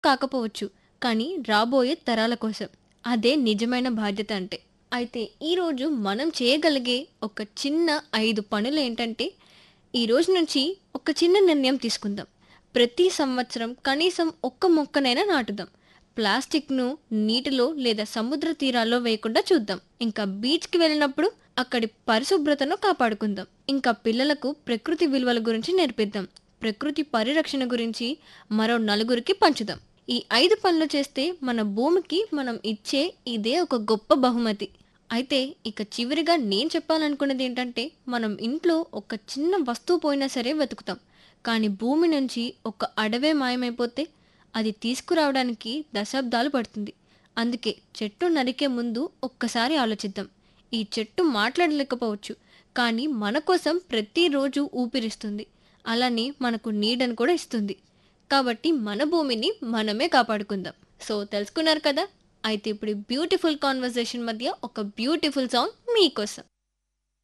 కాకపోవచ్చు కానీ రాబోయే తరాల కోసం అదే నిజమైన బాధ్యత అంటే అయితే ఈరోజు మనం చేయగలిగే ఒక చిన్న ఐదు పనులు ఏంటంటే ఈ రోజు నుంచి ఒక చిన్న నిర్ణయం తీసుకుందాం ప్రతి సంవత్సరం కనీసం ఒక్క మొక్కనైనా నాటుదాం ప్లాస్టిక్ను నీటిలో లేదా సముద్ర తీరాల్లో వేయకుండా చూద్దాం ఇంకా బీచ్కి వెళ్ళినప్పుడు అక్కడి పరిశుభ్రతను కాపాడుకుందాం ఇంకా పిల్లలకు ప్రకృతి విలువల గురించి నేర్పిద్దాం ప్రకృతి పరిరక్షణ గురించి మరో నలుగురికి పంచుదాం ఈ ఐదు పనులు చేస్తే మన భూమికి మనం ఇచ్చే ఇదే ఒక గొప్ప బహుమతి అయితే ఇక చివరిగా నేను చెప్పాలనుకున్నది ఏంటంటే మనం ఇంట్లో ఒక చిన్న వస్తువు పోయినా సరే వెతుకుతాం కానీ భూమి నుంచి ఒక అడవే మాయమైపోతే అది తీసుకురావడానికి దశాబ్దాలు పడుతుంది అందుకే చెట్టు నరికే ముందు ఒక్కసారి ఆలోచిద్దాం ఈ చెట్టు మాట్లాడలేకపోవచ్చు కానీ మన కోసం ప్రతిరోజు ఊపిరిస్తుంది అలానే మనకు నీడను కూడా ఇస్తుంది కాబట్టి మన భూమిని మనమే కాపాడుకుందాం సో తెలుసుకున్నారు కదా అయితే ఇప్పుడు బ్యూటిఫుల్ కాన్వర్జేషన్ మధ్య ఒక బ్యూటిఫుల్ సాంగ్ మీకోసం